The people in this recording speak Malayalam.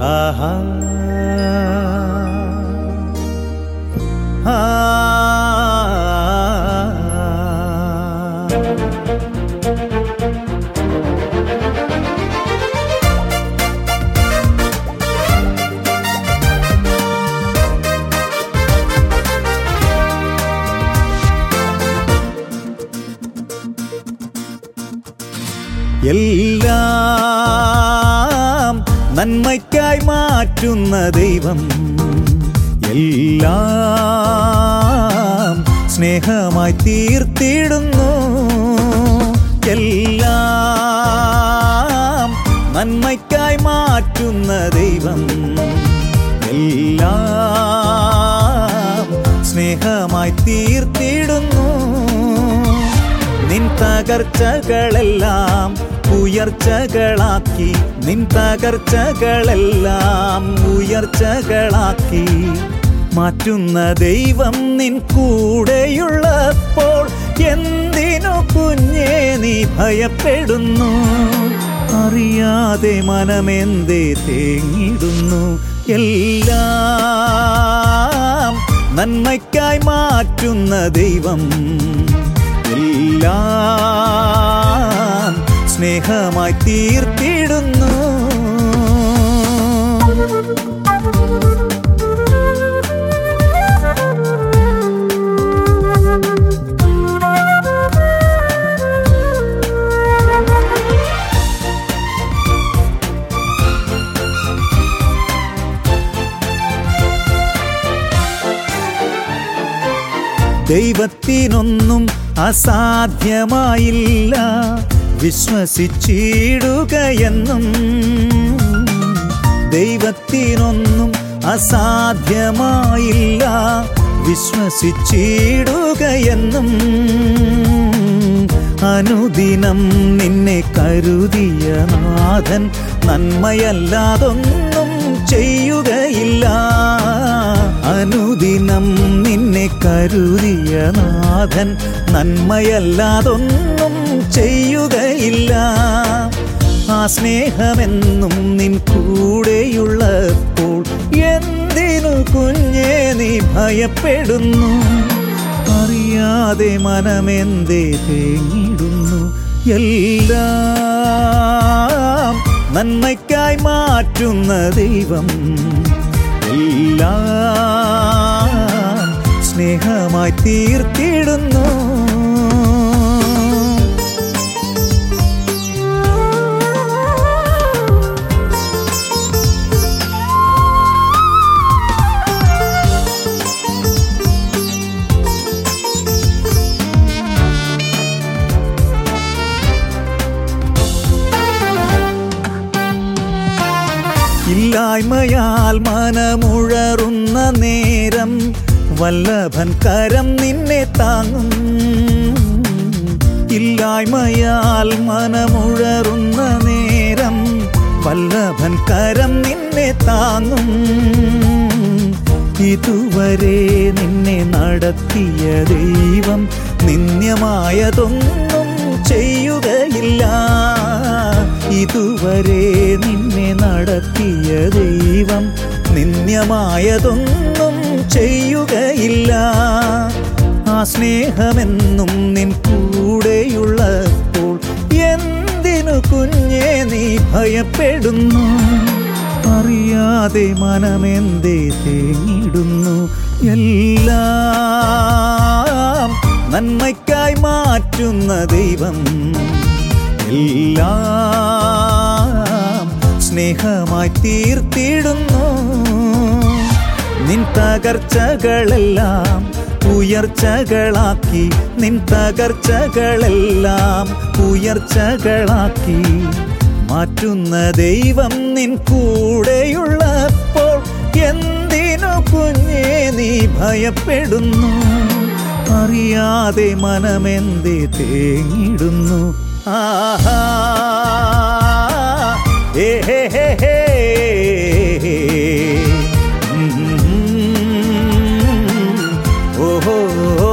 ആഹാ ആ എല്ലാം നന്മയ്ക്കായി മാറ്റുന്ന ദൈവം എല്ലാം സ്നേഹമായി തീർത്തിടുന്നു എല്ലാം നന്മയ്ക്കായി മാറ്റുന്ന ദൈവം എല്ലാം സ്നേഹമായി തീർത്തിടുന്നു നിൻ തകർച്ചകളെല്ലാം ഉയർച്ചകളാക്കി നിൻ തകർച്ചകളെല്ലാം ഉയർച്ചകളാക്കി മാറ്റുന്ന ദൈവം നിൻ കൂടെയുള്ളപ്പോൾ എന്തിനു കുഞ്ഞേ നീ ഭയപ്പെടുന്നു അറിയാതെ മനമെന്തേ തേങ്ങിടുന്നു എല്ലാം നന്മയ്ക്കായി മാറ്റുന്ന ദൈവം എല്ലാം സ്നേഹമായി തീർത്തിടുന്നു ദൈവത്തിനൊന്നും അസാധ്യമായില്ല വിശ്വസിച്ചിടുകയെന്നും ദൈവത്തിനൊന്നും അസാധ്യമായില്ല വിശ്വസിച്ചിടുകയെന്നും അനുദിനം നിന്നെ കരുതിയ നാഥൻ നന്മയല്ലാതൊന്നും ചെയ്യുകയില്ല അനുദിനം നിന്നെ കരുതിയ നാഥൻ നന്മയല്ലാതൊന്നും ചെയ്യുകയില്ല ആ സ്നേഹമെന്നും നിൻ കൂടെയുള്ളപ്പോൾ എന്തിനു കുഞ്ഞേ നീ ഭയപ്പെടുന്നു അറിയാതെ മനമെന്തേ തേങ്ങിടുന്നു എല്ലാം നന്മയ്ക്കായി മാറ്റുന്ന ദൈവം എല്ലാം സ്നേഹമായി തീർത്തിടുന്നു ഇല്ലായ്മയാൽ മനമുഴറുന്ന നേരം വല്ലഭൻ കരം നിന്നെ താങ്ങും ഇല്ലായ്മയാൽ മനമുഴറുന്ന നേരം വല്ലഭൻ കരം നിന്നെ താങ്ങും ഇതുവരെ നിന്നെ നടത്തിയ ദൈവം നിന്ദ്യമായതൊന്നും ചെയ്യുകയില്ല ഇതുവരെ നിന്നെ നടത്തിയ ദൈവം നിന്ദ്യമായതൊന്നും ചെയ്യുകയില്ല ആ സ്നേഹമെന്നും നിൻ കൂടെയുള്ളപ്പോൾ എന്തിനു കുഞ്ഞേ നീ ഭയപ്പെടുന്നു അറിയാതെ മനമെന്തേ തേങ്ങിടുന്നു എല്ലാം നന്മയ്ക്കായി മാറ്റുന്ന ദൈവം എല്ലാം സ്നേഹമായി തീർത്തിടുന്നു നിൻ തകർച്ചകളെല്ലാം ഉയർച്ചകളാക്കി നിൻ തകർച്ചകളെല്ലാം ഉയർച്ചകളാക്കി മാറ്റുന്ന ദൈവം നിൻ കൂടെയുള്ളപ്പോൾ എന്തിനു കുഞ്ഞേ നീ ഭയപ്പെടുന്നു അറിയാതെ മനമെന്തേ തേങ്ങിടുന്നു ആഹാ ഏ ഹേ ഹേ ഹേ ഉം. ഓഹോ